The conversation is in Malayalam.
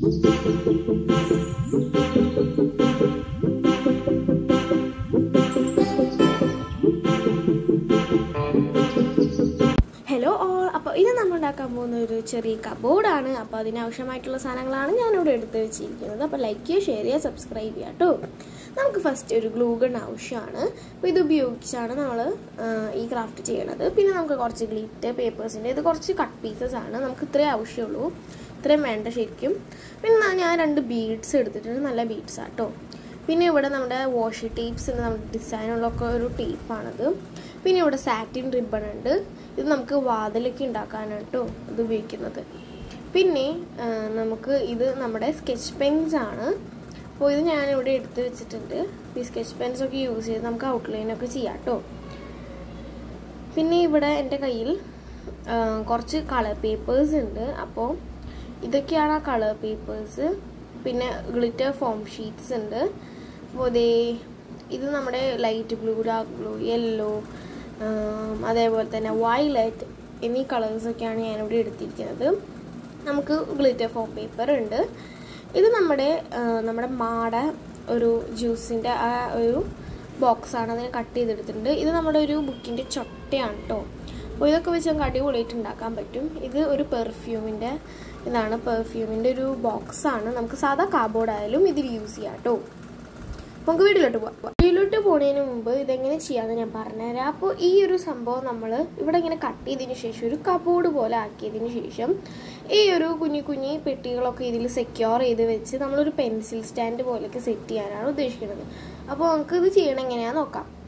ഹലോ ഓൾ അപ്പോൾ ഇത് നമ്മൾ ഉണ്ടാക്കാൻ പോകുന്ന ഒരു ചെറിയ കബോർഡാണ് അപ്പോൾ അതിനാവശ്യമായിട്ടുള്ള സാധനങ്ങളാണ് ഞാനിവിടെ എടുത്ത് വെച്ചിരിക്കുന്നത് അപ്പോൾ ലൈക്ക് ചെയ്യുക ഷെയർ ചെയ്യുക സബ്സ്ക്രൈബ് ചെയ്യുക കേട്ടോ നമുക്ക് ഫസ്റ്റ് ഒരു ഗ്ലൂ ഗൺ ആവശ്യമാണ് അപ്പോൾ ഇത് ഉപയോഗിച്ചാണ് നമ്മൾ ഈ ക്രാഫ്റ്റ് ചെയ്യണത് പിന്നെ നമുക്ക് കുറച്ച് ഗ്ലിറ്റ് പേപ്പേഴ്സിൻ്റെ ഇത് കുറച്ച് കട്ട് പീസസ് ആണ് നമുക്ക് ഇത്രേ ആവശ്യമുള്ളൂ ഇത്രയും വേണ്ട ശരിക്കും പിന്നെ ഞാൻ രണ്ട് ബീഡ്സ് എടുത്തിട്ടുണ്ട് നല്ല ബീഡ്സ് ആട്ടോ പിന്നെ ഇവിടെ നമ്മുടെ വാഷി ടേപ്സ് ഉണ്ട് നമ്മുടെ ഡിസൈനുള്ളൊക്കെ ഒരു ടേപ്പാണത് പിന്നെ ഇവിടെ സാറ്റിൻ റിബൺ ഉണ്ട് ഇത് നമുക്ക് വാതിലൊക്കെ ഉണ്ടാക്കാനാണ് കേട്ടോ ഇത് ഉപയോഗിക്കുന്നത് പിന്നെ ആ, നമുക്ക് ഇത് നമ്മുടെ സ്കെച്ച് പെൻസ് ആണ് അപ്പോൾ ഇത് ഞാനിവിടെ എടുത്ത് വെച്ചിട്ടുണ്ട് ഈ സ്കെച്ച് പെൻസ് ഒക്കെ യൂസ് ചെയ്ത് നമുക്ക് ഔട്ട്ലൈനൊക്കെ ചെയ്യാം കേട്ടോ പിന്നെ ഇവിടെ എൻ്റെ കയ്യിൽ ആ, കുറച്ച് കളർ പേപ്പേഴ്സ് ഉണ്ട് അപ്പോൾ ഇതൊക്കെയാണ് ആ കളർ പേപ്പേഴ്സ് പിന്നെ ഗ്ലിറ്റർ ഫോം ഷീറ്റ്സ് ഉണ്ട് അപ്പോൾ ദേ ഇത് നമ്മുടെ light blue dark blue yellow അതേപോലെ തന്നെ വയലറ്റ് എന്നീ കളേഴ്സൊക്കെയാണ് ഞാനിവിടെ എടുത്തിരിക്കുന്നത് നമുക്ക് ഗ്ലിറ്റർ ഫോം പേപ്പർ ഉണ്ട് ഇത് നമ്മുടെ ആ, നമ്മുടെ മാട ഒരു ജ്യൂസിൻ്റെ ആ ഒരു ബോക്സാണ് അതിനെ കട്ട് ചെയ്തെടുത്തിട്ടുണ്ട് ഇത് നമ്മുടെ ഒരു ബുക്കിൻ്റെ ചൊട്ടയാണ് കേട്ടോ അപ്പോൾ ഇതൊക്കെ വെച്ച് നമുക്ക് അടിപൊളിയായിട്ട് ഉണ്ടാക്കാൻ പറ്റും ഇത് ഒരു പെർഫ്യൂമിൻ്റെ ഇതാണ് പെർഫ്യൂമിൻ്റെ ഒരു ബോക്സാണ് നമുക്ക് സാധാ കാർഡ്ബോർഡ് ആയാലും ഇതിൽ യൂസ് ചെയ്യാം കേട്ടോ നമുക്ക് വീട്ടിലോട്ട് പോവാം വീട്ടിലോട്ട് പോണതിന് മുമ്പ് ഇതെങ്ങനെ ചെയ്യാമെന്ന് ഞാൻ പറഞ്ഞുതരാം അപ്പോൾ ഈ ഒരു സംഭവം നമ്മൾ ഇവിടെ ഇങ്ങനെ കട്ട് ചെയ്തതിന് ശേഷം ഒരു കബോർഡ് പോലെ ആക്കിയതിന് ശേഷം ഈ ഒരു കുഞ്ഞു കുഞ്ഞു പെട്ടികളൊക്കെ ഇതിൽ സെക്യൂർ ചെയ്ത് വെച്ച് നമ്മളൊരു പെൻസിൽ സ്റ്റാൻഡ് പോലെയൊക്കെ സെറ്റ് ചെയ്യാനാണ് ഉദ്ദേശിക്കുന്നത് അപ്പോൾ നമുക്ക് ഇത് ചെയ്യണം എങ്ങനെയാണെന്ന് നോക്കാം